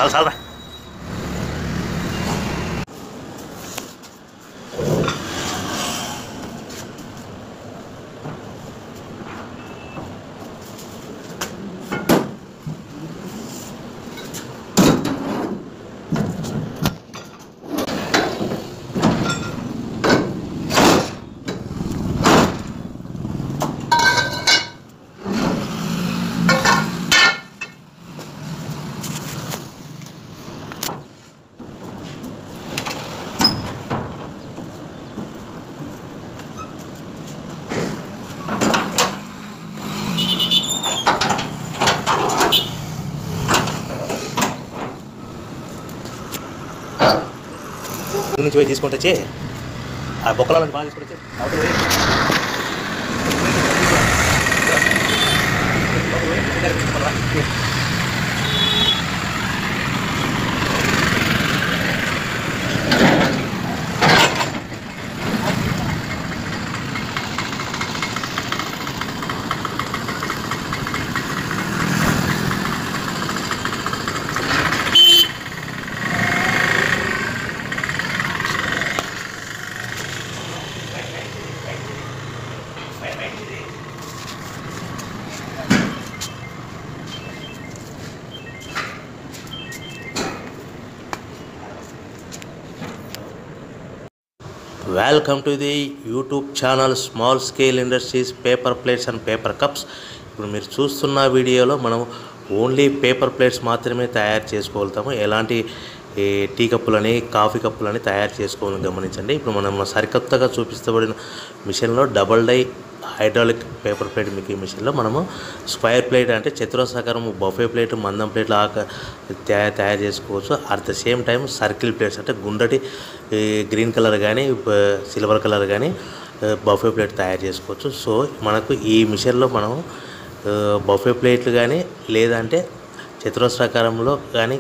చాలు చాలు ఊరి నుంచి పోయి తీసుకుంటే వచ్చి ఆ బొక్కల బాగా తీసుకుంటే వచ్చి అవతల పోయి. Welcome to the YouTube channel small scale industries paper plates and paper cups ఇప్పుడు మీరు చూస్తున్న వీడియోలో మనం ఓన్లీ పేపర్ ప్లేట్స్ మాత్రమే తయారు చేసుకోగలుగుతాము ఎలాంటి ఈ టీ కప్పులని కాఫీ కప్పులని తయారు చేసుకోవాలని గమనించండి ఇప్పుడు మనం సరికొత్తగా చూపిస్తబడిన మిషన్లో double die hydraulic paper plate మీకు ఈ మిషన్లో మనము స్క్వేర్ ప్లేట్ అంటే చతురస్రాకారం బఫే ప్లేట్ మందం ప్లేట్లు ఆక తయారు తయారు చేసుకోవచ్చు at the same time circle plates అంటే గుండ్రటి ఈ గ్రీన్ కలర్ కానీ సిల్వర్ కలర్ కానీ బఫే ప్లేట్ తయారు చేసుకోవచ్చు సో మనకు ఈ మిషన్లో మనం బఫే ప్లేట్లు కానీ లేదంటే చతురస్రాకారంలో కానీ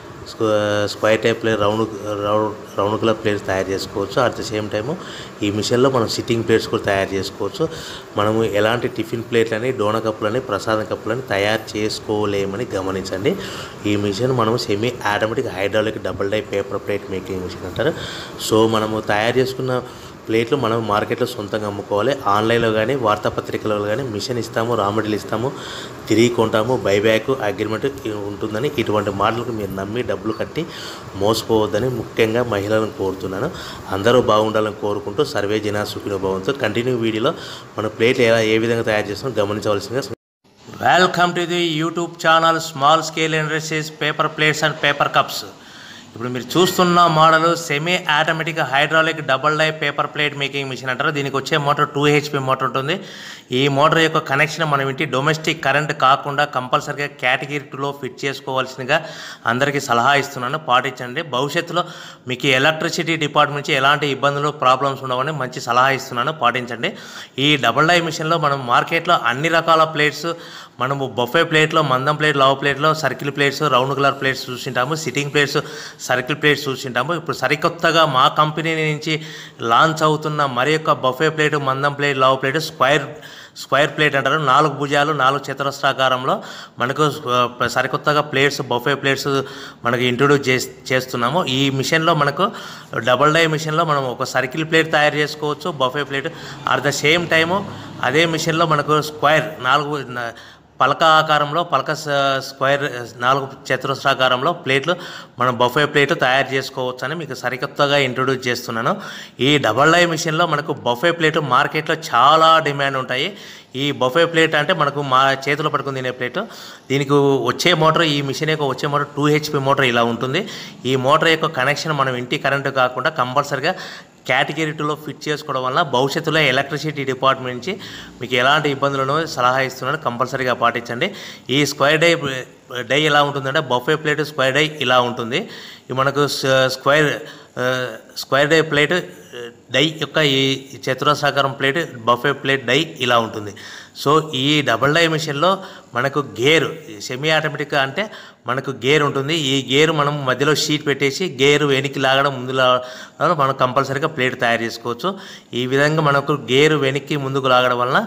square type plate round round round colour plates తయారు చేసుకోవచ్చు అట్ ద సేమ్ టైము ఈ మిషన్లో మనం సిట్టింగ్ ప్లేట్స్ కూడా తయారు చేసుకోవచ్చు మనము ఎలాంటి టిఫిన్ ప్లేట్లని డోన కప్పులని ప్రసాదం కప్పులని తయారు చేసుకోలేమని గమనించండి ఈ మిషన్ మనము semi automatic hydraulic double die paper plate making machine అంటారు సో మనము తయారు చేసుకున్న ప్లేట్లు మనం మార్కెట్లో సొంతంగా అమ్ముకోవాలి ఆన్లైన్లో కానీ వార్తాపత్రికలో కానీ మిషన్ ఇస్తాము రా మెటీరియల్ ఇస్తాము తిరిగి కొంటాము బైబ్యాక్ అగ్రిమెంట్ ఉంటుందని ఇటువంటి మాటలకు మీరు నమ్మి డబ్బులు కట్టి మోసపోవద్దని ముఖ్యంగా మహిళలను కోరుతున్నాను అందరూ బాగుండాలని కోరుకుంటూ సర్వే జనా సుఖినో భవంతో కంటిన్యూ వీడియోలో మన ప్లేట్లు ఎలా ఏ విధంగా తయారు చేస్తామో గమనించవలసిందిగా welcome to the YouTube channel small scale industries paper plates and paper cups ఇప్పుడు మీరు చూస్తున్న model semi automatic hydraulic double die paper plate making machine అంటారు దీనికి వచ్చే మోటార్ టూ హెచ్పి మోటార్ ఉంటుంది ఈ మోటార్ యొక్క కనెక్షన్ మనం ఇంటి డొమెస్టిక్ కరెంట్ కాకుండా కంపల్సరీగా కేటగిరీ టూలో ఫిట్ చేసుకోవాల్సిందిగా అందరికీ సలహా ఇస్తున్నాను పాటించండి భవిష్యత్తులో మీకు ఎలక్ట్రిసిటీ డిపార్ట్మెంట్ నుంచి ఎలాంటి ఇబ్బందులు ప్రాబ్లమ్స్ ఉండవని మంచి సలహా ఇస్తున్నాను పాటించండి ఈ డబల్ డై మిషన్లో మనం మార్కెట్లో అన్ని రకాల ప్లేట్స్ మనము బొఫే ప్లేట్లో మందం ప్లేట్ లవ్ ప్లేట్లో circle plates round colour plates చూసింటాము సిట్టింగ్ ప్లేట్స్ సర్కిల్ ప్లేట్స్ చూసింటాము ఇప్పుడు సరికొత్తగా మా కంపెనీ నుంచి లాంచ్ అవుతున్న మరి యొక్క బఫే ప్లేట్ మందం ప్లేట్ లవ్ ప్లేట్ స్క్వైర్ స్క్వైర్ ప్లేట్ అంటారు నాలుగు భుజాలు నాలుగు చతురస్రాకారంలో మనకు ఆ, సరికొత్తగా ప్లేట్స్ బఫే ప్లేట్స్ మనకు ఇంట్రొడ్యూస్ చేస్ చేస్తున్నాము ఈ మిషన్లో మనకు డబల్ డై మిషన్లో మనం ఒక సర్కిల్ ప్లేట్ తయారు చేసుకోవచ్చు buffet plate at the same time అదే మిషన్లో మనకు స్క్వైర్ నాలుగు న- పలక ఆకారంలో పలక స- స్క్వేర్ నాలుగు చతురస్రాకారంలో ప్లేట్లు మనం బఫే ప్లేట్ తయారు చేసుకోవచ్చు అని మీకు సరికొత్తగా ఇంట్రొడ్యూస్ చేస్తున్నాను ఈ డబల్ డై మిషన్లో మనకు బఫే ప్లేట్ మార్కెట్లో చాలా డిమాండ్ ఉంటాయి ఈ బఫే ప్లేట్ అంటే మనకు మా చేతిలో పట్టుకుని తినే ప్లేట్ దీనికి వచ్చే మోటార్ ఈ మిషన్ యొక్క వచ్చే మోటార్ టూ హెచ్పి మోటార్ ఇలా ఉంటుంది ఈ మోటార్ యొక్క కనెక్షన్ మనం ఇంటి కరెంటు కాకుండా కంపల్సరిగా కేటగిరీ టూలో ఫిట్ చేసుకోవడం వల్ల భవిష్యత్తులో ఎలక్ట్రిసిటీ డిపార్ట్మెంట్ నుంచి మీకు ఎలాంటి ఇబ్బందులను సలహా ఇస్తున్నాను కంపల్సరీగా పాటించండి ఈ స్క్వేర్ డై డై ఎలా ఉంటుందంటే బఫే ప్లేట్ స్క్వేర్ డై ఇలా ఉంటుంది ఇది మనకు స- స్క్వేర్ ఆ, స్క్వేర్ డై ప్లేట్ ఆ, డై యొక్క ఈ చతురస్రాకారం ప్లేట్ బఫే ప్లేట్ డై ఇలా ఉంటుంది సో ఈ డబల్ డై మిషన్లో మనకు గేర్ సెమీ ఆటోమేటిక్ అంటే మనకు గేర్ ఉంటుంది ఈ గేర్ మనం మధ్యలో షీట్ పెట్టేసి గేర్ వెనక్కి లాగడం ముందు లాగడం మనం కంపల్సరీగా ప్లేట్ తయారు చేసుకోవచ్చు ఈ విధంగా మనకు గేర్ వెనక్కి ముందుకు లాగడం వలన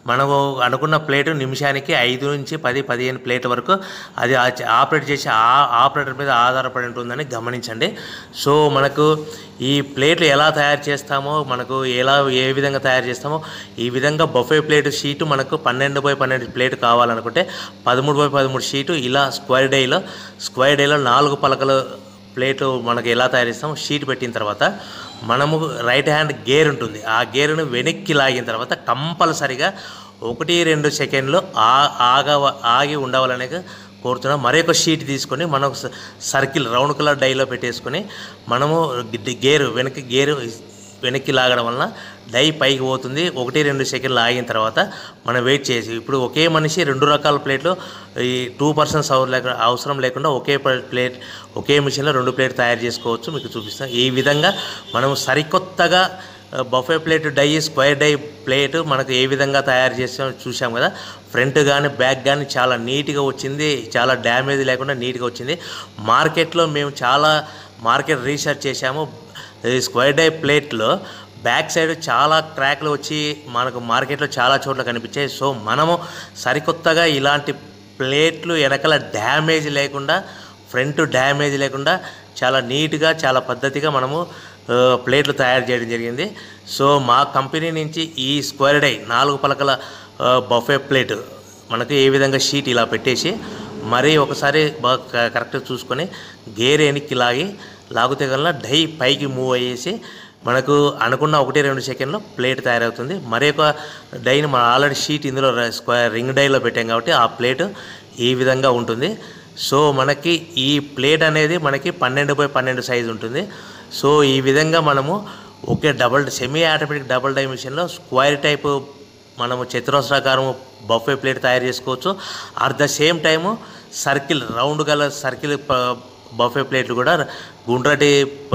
మనము అనుకున్న ప్లేటు నిమిషానికి ఐదు నుంచి పది పదిహేను ప్లేట్ వరకు అది ఆ- ఆపరేట్ చేసే ఆ ఆపరేటర్ మీద ఆధారపడి ఉంటుందని గమనించండి సో మనకు ఈ ప్లేట్లు ఎలా తయారు చేస్తామో మనకు ఎలా ఏ విధంగా తయారు చేస్తామో ఈ విధంగా బఫే ప్లేట్ షీటు మనకు పన్నెండు బై పన్నెండు ప్లేట్ కావాలనుకుంటే పదమూడు బై పదమూడు షీటు ఇలా స్క్వేర్ డేలో స్క్వేర్ డేలో నాలుగు పలకలు ప్లేటు మనకు ఎలా తయారు చేస్తామో షీట్ పెట్టిన తర్వాత మనము రైట్ హ్యాండ్ గేర్ ఉంటుంది ఆ గేరును వెనక్కి లాగిన తర్వాత కంపల్సరిగా ఒకటి రెండు సెకండ్లు ఆ ఆగ ఆగి ఉండవాలనే కోరుతున్నాం మరొక షీట్ తీసుకొని మనం స- సర్కిల్ రౌండ్ కలర్ డైలో పెట్టేసుకొని మనము గి- గేరు వెనక్కి గేరు వెనక్కి లాగడం వలన డై పైకి పోతుంది ఒకటి రెండు సెకండ్లు ఆగిన తర్వాత మనం వెయిట్ చేసి ఇప్పుడు ఒకే మనిషి రెండు రకాల ప్లేట్లు ఈ టూ పర్సన్స్ అవసరం లేకుండా ఒకే ప్లే- ప్లేట్ ఒకే మిషన్లో రెండు ప్లేట్ తయారు చేసుకోవచ్చు మీకు చూపిస్తాను ఈ విధంగా మనం సరికొత్తగా buffet plate die square die plate మనకు ఏ విధంగా తయారు చేసామో చూసాం కదా ఫ్రంట్ కానీ బ్యాక్ కానీ చాలా నీట్గా వచ్చింది చాలా డ్యామేజ్ లేకుండా నీట్గా వచ్చింది మార్కెట్లో మేము చాలా మార్కెట్ రీసెర్చ్ చేశాము ఈ స్క్వేర్ డై ప్లేట్లో బ్యాక్ సైడ్ చాలా క్రాక్లు వచ్చి మనకు మార్కెట్లో చాలా చోట్ల కనిపించాయి సో మనము సరికొత్తగా ఇలాంటి ప్లేట్లు వెనకాల డ్యామేజ్ లేకుండా ఫ్రంట్ డ్యామేజ్ లేకుండా చాలా నీట్గా చాలా పద్ధతిగా మనము ఆ, ప్లేట్లు తయారు చేయడం జరిగింది సో మా కంపెనీ నుంచి ఈ స్క్వేర్ డై నాలుగు పలకల ఆ, బఫే ప్లేట్ మనకు ఏ విధంగా షీట్ ఇలా పెట్టేసి మరీ ఒకసారి బాగా క- కరెక్ట్గా చూసుకొని గేర్ వెనక్కి లాగి లాగితే కల్లా డై పైకి మూవ్ అయ్యేసి మనకు అనుకున్న ఒకటి రెండు సెకండ్లో ప్లేట్ తయారవుతుంది మరి ఒక డైని మనం ఆల్రెడీ షీట్ ఇందులో ర- స్క్వేర్ రింగ్ డైలో పెట్టాం కాబట్టి ఆ ప్లేట్ ఈ విధంగా ఉంటుంది సో మనకి ఈ ప్లేట్ అనేది మనకి పన్నెండు బై పన్నెండు సైజు ఉంటుంది సో ఈ విధంగా మనము ఒకే double semi automatic double die మిషన్లో స్క్వేర్ టైపు మనము చతురస్రాకారం బఫే ప్లేట్ తయారు చేసుకోవచ్చు at the same time circle round గల సర్కిల్ బఫే ప్లేట్లు కూడా గుండ్రటి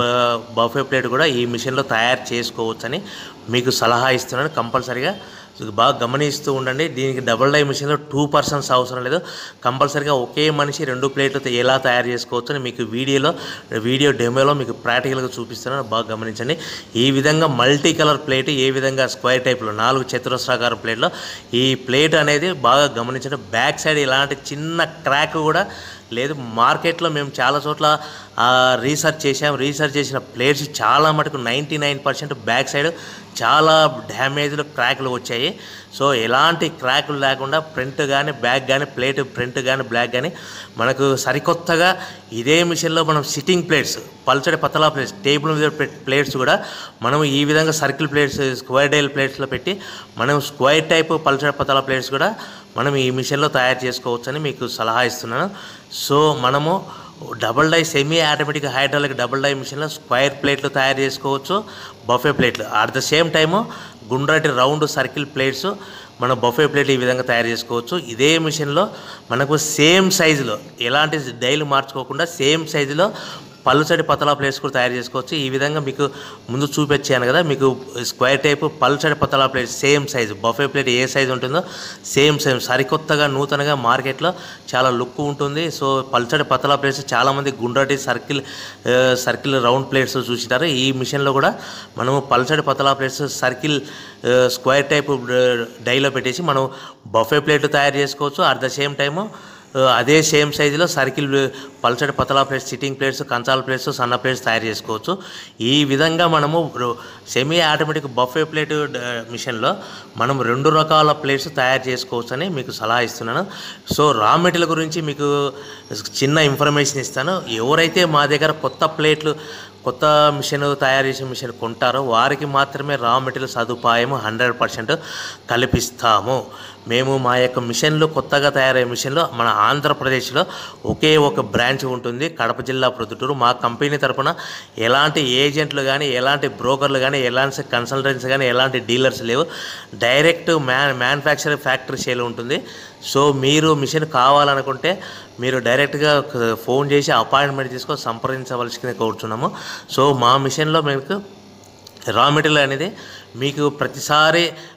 బఫే ప్లేట్ కూడా ఈ మిషన్లో తయారు చేసుకోవచ్చని మీకు సలహా ఇస్తున్నాను కంపల్సరీగా ఇది బాగా గమనిస్తూ ఉండండి దీనికి డబుల్ డై మిషన్లో టూ పర్సన్స్ అవసరం లేదు కంపల్సరీగా ఒకే మనిషి రెండు ప్లేట్లు త- ఎలా తయారు చేసుకోవచ్చు అని మీకు వీడియోలో వీడియో డెమోలో మీకు ప్రాక్టికల్గా చూపిస్తున్నాను బాగా గమనించండి ఈ విధంగా మల్టీ కలర్ ప్లేట్ ఏ విధంగా స్క్వేర్ టైప్లో నాలుగు చతురస్రాకారం ప్లేట్లో ఈ ప్లేట్ అనేది బాగా గమనించండి బ్యాక్ సైడ్ ఇలాంటి చిన్న క్రాక్ కూడా లేదు మార్కెట్లో మేము చాలా చోట్ల ఆ, రీసెర్చ్ చేసాం రీసెర్చ్ చేసిన ప్లేట్స్ చాలా మటుకు ninety nine percent back side చాలా డ్యామేజ్లు క్రాక్లు వచ్చాయి సో ఎలాంటి క్రాకులు లేకుండా ఫ్రంట్ కానీ బ్యాక్ కానీ ప్లేట్ ఫ్రంట్ కానీ బ్లాక్ కానీ మనకు సరికొత్తగా ఇదే మిషన్లో మనం సిట్టింగ్ ప్లేట్స్ పల్చడి పతలా ప్లేట్స్ టేబుల్ మీద పెట్ ప్లేట్స్ కూడా మనం ఈ విధంగా సర్కిల్ ప్లేట్స్ స్క్వేర్ డైల్ ప్లేట్స్లో పెట్టి మనం స్క్వేర్ టైప్ పల్చడి పతలా ప్లేట్స్ కూడా మనం ఈ మిషన్లో తయారు చేసుకోవచ్చని మీకు సలహా ఇస్తున్నాను సో మనము double die semi automatic hydraulic double die మిషన్లో స్క్వేర్ ప్లేట్లు తయారు చేసుకోవచ్చు బఫే ప్లేట్లు అట్ ద సేమ్ టైము గుండ్రటి రౌండ్ సర్కిల్ ప్లేట్స్ మన బఫే ప్లేట్ ఈ విధంగా తయారు చేసుకోవచ్చు ఇదే మిషన్లో మనకు సేమ్ సైజులో ఎలాంటి డైలు మార్చుకోకుండా సేమ్ సైజులో పల్చడి పతలా ప్లేట్స్ కూడా తయారు చేసుకోవచ్చు ఈ విధంగా మీకు ముందు చూపించాను కదా మీకు స్క్వేర్ టైప్ పల్చడి పతలా plate same size buffet plate ఏ సైజు ఉంటుందో సేమ్ సేమ్ సరికొత్తగా నూతనగా మార్కెట్లో చాలా లుక్ ఉంటుంది సో పల్చడి పతలా ప్లేట్స్ చాలామంది గుండ్రటి సర్కిల్ ఆ, సర్కిల్ రౌండ్ ప్లేట్స్ చూసినారు ఈ మిషన్లో కూడా మనము పల్చడి పతలా ప్లేట్స్ సర్కిల్ ఆ, స్క్వేర్ టైప్ ఆ, డైలో పెట్టేసి మనం బఫే ప్లేట్ తయారు చేసుకోవచ్చు అట్ ద సేమ్ టైము ఆ, అదే సేమ్ సైజులో సర్కిల్ పల్చడి పతలా ప్లేట్స్ సిట్టింగ్ ప్లేట్స్ కంచాల ప్లేట్స్ సన్న ప్లేట్స్ తయారు చేసుకోవచ్చు ఈ విధంగా మనము సెమీ ఆటోమేటిక్ బఫే ప్లేట్ మిషన్లో మనం రెండు రకాల ప్లేట్స్ తయారు చేసుకోవచ్చు అని మీకు సలహా ఇస్తున్నాను సో రా మెటీరియల్ గురించి మీకు చిన్న ఇన్ఫర్మేషన్ ఇస్తాను ఎవరైతే మా దగ్గర కొత్త ప్లేట్లు కొత్త మిషన్ తయారు చేసే మిషన్ కొంటారో వారికి మాత్రమే రా మెటీరియల్ సదుపాయం హండ్రెడ్ పర్సెంట్ కల్పిస్తాము మేము మా యొక్క మిషన్లు కొత్తగా తయారయ్యే మిషన్లు మన ఆంధ్రప్రదేశ్లో ఒకే ఒక బ్రాంచ్ ఉంటుంది కడప జిల్లా ప్రొద్దుటూరు మా కంపెనీ తరపున ఎలాంటి ఏజెంట్లు కానీ ఎలాంటి బ్రోకర్లు కానీ ఎలాంటి కన్సల్టెంట్స్ కానీ ఎలాంటి డీలర్స్ లేవు డైరెక్ట్ మ్యాన్ మ్యానుఫ్యాక్చరింగ్ ఫ్యాక్టరీ సేల్ ఉంటుంది సో మీరు మిషన్ కావాలనుకుంటే మీరు డైరెక్ట్గా ఫోన్ చేసి అపాయింట్మెంట్ తీసుకొని సంప్రదించవలసింది కోరుచున్నాము సో మా మిషన్లో మీకు రా మెటీరియల్ అనేది మీకు ప్రతిసారి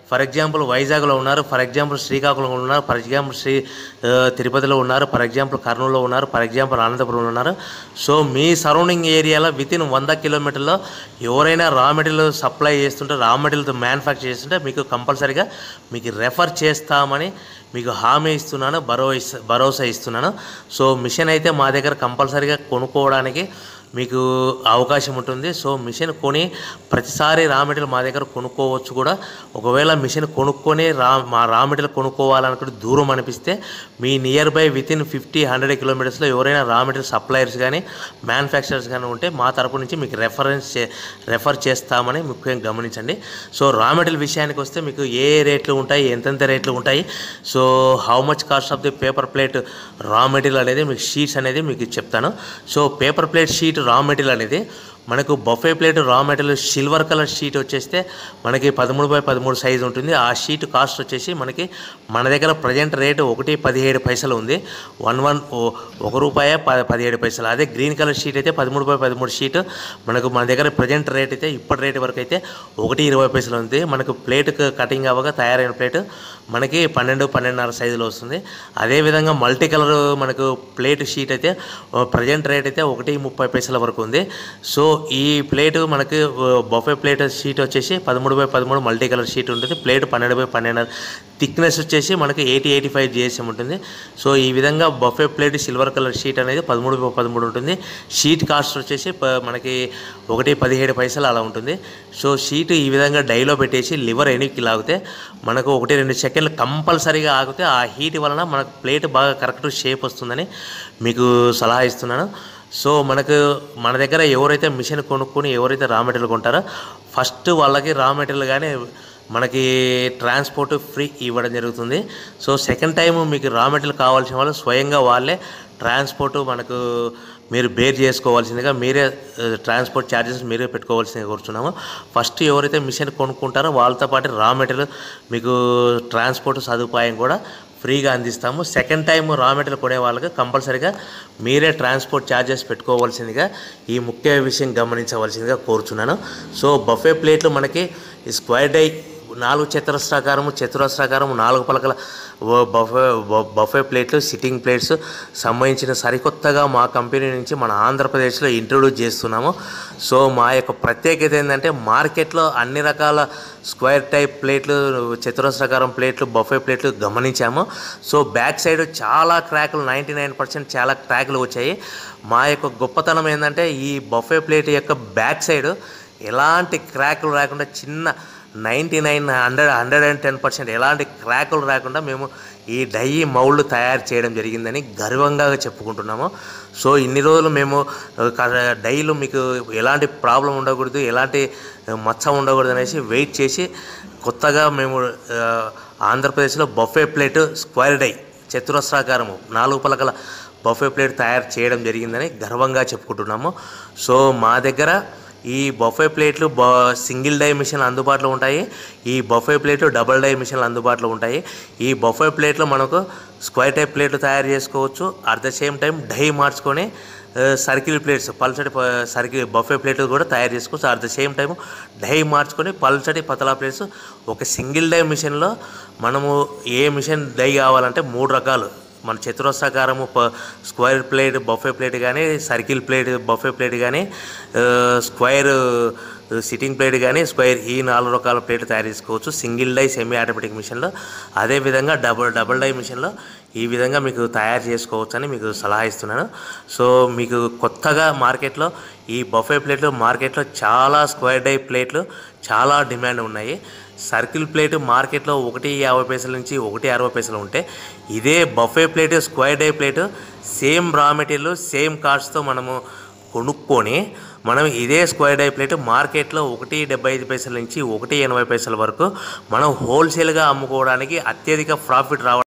ఫర్ ఎగ్జాంపుల్ వైజాగ్లో ఉన్నారు ఫర్ ఎగ్జాంపుల్ శ్రీకాకుళంలో ఉన్నారు ఫర్ ఎగ్జాంపుల్ శ్రీ ఆ, తిరుపతిలో ఉన్నారు ఫర్ ఎగ్జాంపుల్ కర్నూలులో ఉన్నారు ఫర్ ఎగ్జాంపుల్ అనంతపురంలో ఉన్నారు సో మీ సరౌండింగ్ ఏరియాలో విత్ ఇన్ వంద కిలోమీటర్లో ఎవరైనా రా మెటీరియల్ సప్లై చేస్తుంటే రా మెటీరియల్తో మ్యానుఫ్యాక్చర్ చేస్తుంటే మీకు కంపల్సరీగా మీకు రెఫర్ చేస్తామని మీకు హామీ ఇస్తున్నాను భరోసా భరోసా ఇస్తున్నాను సో మిషన్ అయితే మా దగ్గర కంపల్సరీగా కొనుక్కోవడానికి మీకు అవకాశం ఉంటుంది సో మిషన్ కొని ప్రతిసారి రా మెటీరియల్ మా దగ్గర కొనుక్కోవచ్చు కూడా ఒకవేళ మిషన్ కొనుక్కొని రా మా రా మెటీరియల్ కొనుక్కోవాలనుకుంటే దూరం అనిపిస్తే మీ nearby within fifty hundred కిలోమీటర్స్లో ఎవరైనా రా మెటీరియల్ సప్లయర్స్ కానీ మ్యానుఫ్యాక్చరర్స్ కానీ ఉంటే మా తరపు నుంచి మీకు రెఫరెన్స్ చే రెఫర్ చేస్తామని ముఖ్యంగా గమనించండి సో రా మెటీరియల్ విషయానికి వస్తే మీకు ఏ రేట్లు ఉంటాయి ఎంతెంత రేట్లు ఉంటాయి so how much cost of the paper plate raw material అనేది మీకు షీట్స్ అనేది మీకు చెప్తాను so paper plate sheet raw material అనేది మనకు buffet plate raw material silver colour sheet వచ్చేస్తే మనకి పదమూడు బై పదమూడు సైజు ఉంటుంది ఆ షీట్ కాస్ట్ వచ్చేసి మనకి మన దగ్గర ప్రజెంట్ రేటు ఒకటి పదిహేడు పైసలు ఉంది వన్ వన్ ఓ- ఒక రూపాయ ప పదిహేడు పైసలు అదే గ్రీన్ కలర్ షీట్ అయితే పదమూడు బై పదమూడు షీట్ మనకు మన దగ్గర ప్రజెంట్ రేట్ అయితే ఇప్పటి రేట్ వరకు అయితే ఒకటి ఇరవై పైసలు ఉంది మనకు ప్లేట్ కటింగ్ అవ్వగా తయారైన ప్లేట్ మనకి పన్నెండు పన్నెండున్నర సైజులో వస్తుంది అదేవిధంగా మల్టీ కలర్ మనకు ప్లేట్ షీట్ అయితే ప్రజెంట్ రేట్ అయితే ఒకటి ముప్పై పైసల వరకు ఉంది సో ఈ ప్లేట్ మనకి బొఫే ప్లేట్ షీట్ వచ్చేసి పదమూడు బై పదమూడు మల్టీ కలర్ షీట్ ఉంటుంది ప్లేట్ పన్నెండు బై పన్నెండు థిక్నెస్ వచ్చేసి మనకి ఎయిటీ ఎయిటీ ఫైవ్ జిఎస్ఎం ఉంటుంది సో ఈ విధంగా buffet plate silver colour sheet అనేది పదమూడు బై పదమూడు ఉంటుంది షీట్ కాస్ట్ వచ్చేసి ప- మనకి ఒకటి పదిహేడు పైసలు అలా ఉంటుంది సో షీట్ ఈ విధంగా డైలో పెట్టేసి లివర్ ఎనికి లాగితే మనకు ఒకటి రెండు సెకండ్లు కంపల్సరీగా ఆగితే ఆ హీట్ వలన మనకు ప్లేట్ బాగా కరెక్ట్ షేప్ వస్తుందని మీకు సలహా ఇస్తున్నాను సో మనకు మన దగ్గర ఎవరైతే మిషన్ కొనుక్కొని ఎవరైతే రా మెటీరియల్ కొంటారో ఫస్ట్ వాళ్ళకి రా మెటీరియల్ కానీ మనకి ట్రాన్స్పోర్ట్ ఫ్రీ ఇవ్వడం జరుగుతుంది సో సెకండ్ టైం మీకు రా మెటీరియల్ కావాల్సిన వాళ్ళు స్వయంగా వాళ్ళే ట్రాన్స్పోర్ట్ మనకు మీరు బేర్ చేసుకోవాల్సిందిగా మీరే ట్రాన్స్పోర్ట్ ఛార్జెస్ మీరే పెట్టుకోవాల్సిందిగా కూర్చున్నాము ఫస్ట్ ఎవరైతే మిషన్ కొనుక్కుంటారో వాళ్ళతో పాటు రా మెటీరియల్ మీకు ట్రాన్స్పోర్ట్ సదుపాయం కూడా ఫ్రీగా అందిస్తాము సెకండ్ టైం రా మెటీరియల్ కొనే వాళ్ళకి కంపల్సరీగా మీరే ట్రాన్స్పోర్ట్ ఛార్జెస్ పెట్టుకోవాల్సిందిగా ఈ ముఖ్య విషయం గమనించవలసిందిగా కోరుచున్నాను సో బఫే ప్లేట్లు మనకి ఈ స్క్వేర్ డై నాలుగు చతురస్రాకారము చతురస్రాకారము నాలుగు పలకల ఓ బఫే బ- బఫే ప్లేట్లు సిట్టింగ్ ప్లేట్స్ సంబంధించిన సరికొత్తగా మా కంపెనీ నుంచి మన ఆంధ్రప్రదేశ్లో ఇంట్రొడ్యూస్ చేస్తున్నాము సో మా యొక్క ప్రత్యేకత ఏంటంటే మార్కెట్లో అన్ని రకాల స్క్వేర్ టైప్ ప్లేట్లు చతురస్రాకారం ప్లేట్లు బఫే ప్లేట్లు గమనించాము సో బ్యాక్ సైడ్ చాలా క్రాకులు నైంటీ నైన్ పర్సెంట్ చాలా క్రాకులు వచ్చాయి మా యొక్క గొప్పతనం ఏంటంటే ఈ బఫే ప్లేట్ యొక్క బ్యాక్ సైడ్ ఎలాంటి క్రాకులు రాకుండా చిన్న ninety nine hundred hundred and ten percent ఎలాంటి క్రాకులు రాకుండా మేము ఈ డై మౌల్డ్ తయారు చేయడం జరిగిందని గర్వంగా చెప్పుకుంటున్నాము సో ఇన్ని రోజులు మేము ఆ, క- డైలు మీకు ఎలాంటి ప్రాబ్లం ఉండకూడదు ఎలాంటి ఆ, మచ్చ ఉండకూడదు అనేసి వెయిట్ చేసి కొత్తగా మేము ఆ, ఆంధ్రప్రదేశ్లో బఫే ప్లేట్ స్క్వేర్ డై చతురస్రాకారము నాలుగు పలకల బఫే ప్లేట్ తయారు చేయడం జరిగిందని గర్వంగా చెప్పుకుంటున్నాము సో మా దగ్గర ఈ బఫే ప్లేట్లు బ సింగిల్ డై మిషన్లు అందుబాటులో ఉంటాయి ఈ బఫే ప్లేట్లు డబుల్ డై మిషన్లు అందుబాటులో ఉంటాయి ఈ బఫే ప్లేట్లు మనకు స్క్వేర్ టైప్ ప్లేట్లు తయారు చేసుకోవచ్చు at the same time die మార్చుకొని ఆ, సర్కిల్ ప్లేట్స్ పల్చటి ప- సర్కిల్ బఫే ప్లేట్లు కూడా తయారు చేసుకోవచ్చు at the same time die మార్చుకొని పల్చటి పతలా ప్లేట్స్ ఒక సింగిల్ డై మిషన్లో మనము ఏ మిషన్ డై కావాలంటే మూడు రకాలు మన చతురస్రాకారము ప స్క్వేర్ ప్లేట్ బఫే ప్లేట్ కానీ సర్కిల్ ప్లేట్ బఫే ప్లేట్ కానీ ఆ, స్క్వేర్ సిట్టింగ్ ప్లేట్ కానీ స్క్వేర్ ఈ నాలుగు రకాల ప్లేట్ తయారు చేసుకోవచ్చు సింగిల్ డై సెమీ ఆటోమేటిక్ మిషన్లో అదేవిధంగా డబుల్ డబుల్ డై మిషన్లో ఈ విధంగా మీకు తయారు చేసుకోవచ్చు అని మీకు సలహా ఇస్తున్నాను సో మీకు కొత్తగా మార్కెట్లో ఈ బఫే ప్లేట్లు మార్కెట్లో చాలా స్క్వేర్ డై ప్లేట్లు చాలా డిమాండ్ ఉన్నాయి సర్కిల్ ప్లేట్ మార్కెట్లో ఒకటి యాభై పైసల నుంచి ఒకటి అరవై పైసలు ఉంటే ఇదే buffet plate square die plate same raw material same కాస్ట్తో మనము కొనుక్కొని మనం ఇదే స్క్వేర్ డై ప్లేట్ మార్కెట్లో ఒకటి డెబ్బై ఐదు పైసల నుంచి ఒకటి ఎనభై పైసల వరకు మనం హోల్సేల్గా అమ్ముకోవడానికి అత్యధిక ప్రాఫిట్ రావడం